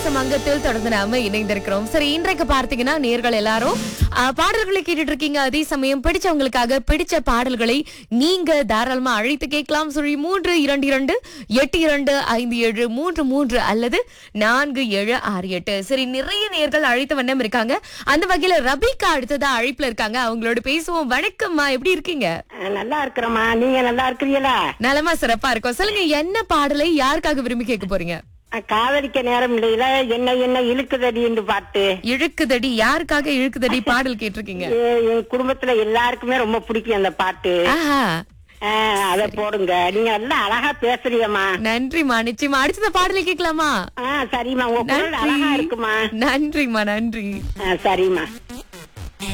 உல்லாசம் அங்கத்தில் தொடர்ந்து நாம இணைந்திருக்கிறோம் சரி இன்றைக்கு பார்த்தீங்கன்னா நேர்கள் எல்லாரும் ஆ, பாடல்களை கேட்டுட்டு இருக்கீங்க அதே சமயம் பிடிச்சவங்களுக்காக பிடிச்ச பாடல்களை நீங்க தாராளமா அழைத்து கேட்கலாம் சொல்லி மூன்று இரண்டு இரண்டு எட்டு இரண்டு ஐந்து ஏழு மூன்று மூன்று அல்லது நான்கு ஏழு ஆறு எட்டு சரி நிறைய நேர்கள் அழைத்த வண்ணம் இருக்காங்க அந்த வகையில ரபிகா அடுத்ததா அழைப்புல இருக்காங்க அவங்களோட பேசுவோம் வணக்கம்மா எப்படி இருக்கீங்க ஆ, நல்லா இருக்கிறோமா நீங்க நல்லா இருக்கிறீங்களா நலமா சிறப்பா இருக்கும் சொல்லுங்க என்ன பாடலை யாருக்காக விரும்பி கேட்க போறீங்க ஆ, காதலிக்க நேரம் இல்லையில என்ன என்ன இழுக்குதடின்னு பாட்டு இழுக்குதடி யாருக்காக இழுக்குதடி பாடல் கேட்டிருக்கீங்க ஏ- என் குடும்பத்துல எல்லாருக்குமே ரொம்ப பிடிக்கும் அந்த பாட்டு ஆஹா ஆ, அத போடுங்க நீங்க நல்லா அழகா பேசுறீங்கம்மா நன்றிம்மா நிச்சயமா அடுத்த பாடலை கேட்கலாமா ஆ சரிம்மா உங்க குரல் அழகா நன்றி இருக்குமா நன்றிம்மா நன்றி ஆ, சரிம்மா